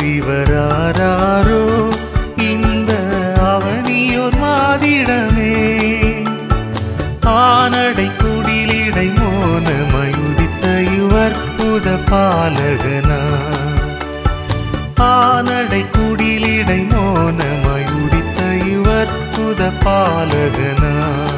ஆரிவராரோ இந்த அவனியோர் மாதிடமே ஆனடை குடிலிடை மோனமாய் உதித்த யுவற்புத பாலகனா ஆனடை குடிலிடை மோனமாய் உதித்த யுவற்புத பாலகனா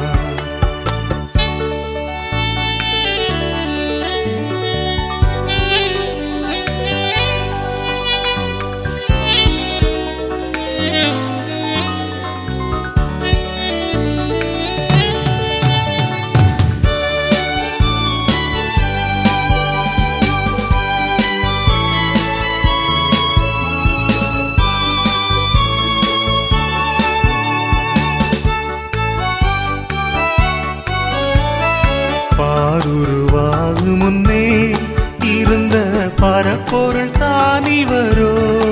பாருருவாகு முன்னே இருந்த பரப்பொருள் தானிவரோ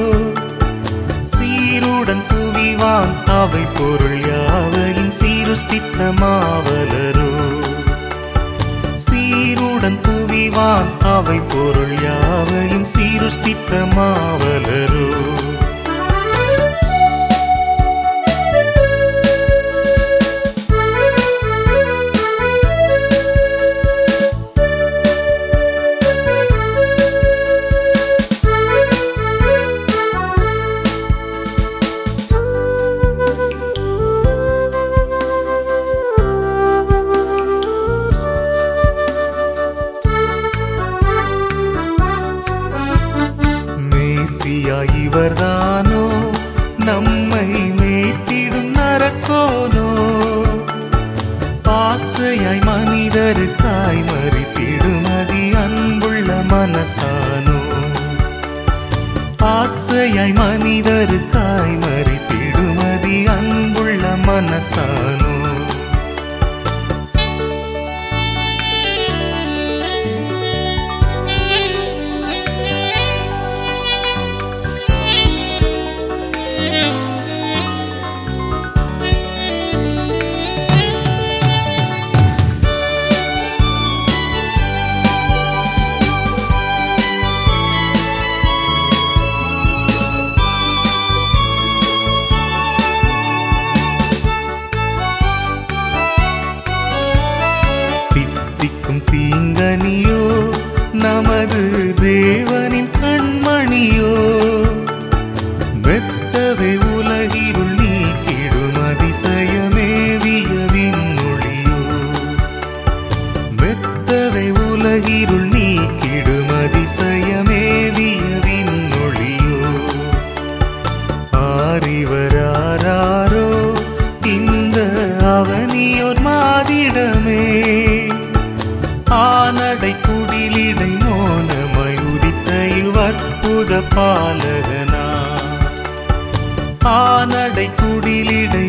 சீருடன் புவிவான் அவை பொருள் யாவையும் சீருஷ்டித்த மாவலரோ சீருடன் புவிவான் அவை பொருள் யாவையும் சீருஷ்டித்த மாவலரோ மேசியா இவர்தானோ நம்மை மேத்திடும் நரக்கோனோ ஆசையாய் மனிதருக்காய் மறித்திடும் அதி அன்புள்ள மனசானோ ஆசையாய் மனிதருக்காய் மறித்திடும் அதி அன்புள்ள மனசானோ தித்திக்கும் தீங்கனியோ நமது தேவனின் கண்மணியோ மெத்தவை உலகிருள் நீக்கிடும் அதிசயமேவிய விண்ணொளியோ மெத்தவை உலகிருள் நீக்கிடும் அதிசயமேவிய விண்ணொளியோ ஆரிவராரோ இந்த அவனியோர் மாதிடமே ஆனடை குடிலிடை மோனமாய் உதித்த இவ்வற்புத பாலகனா ஆனடை குடிலிடை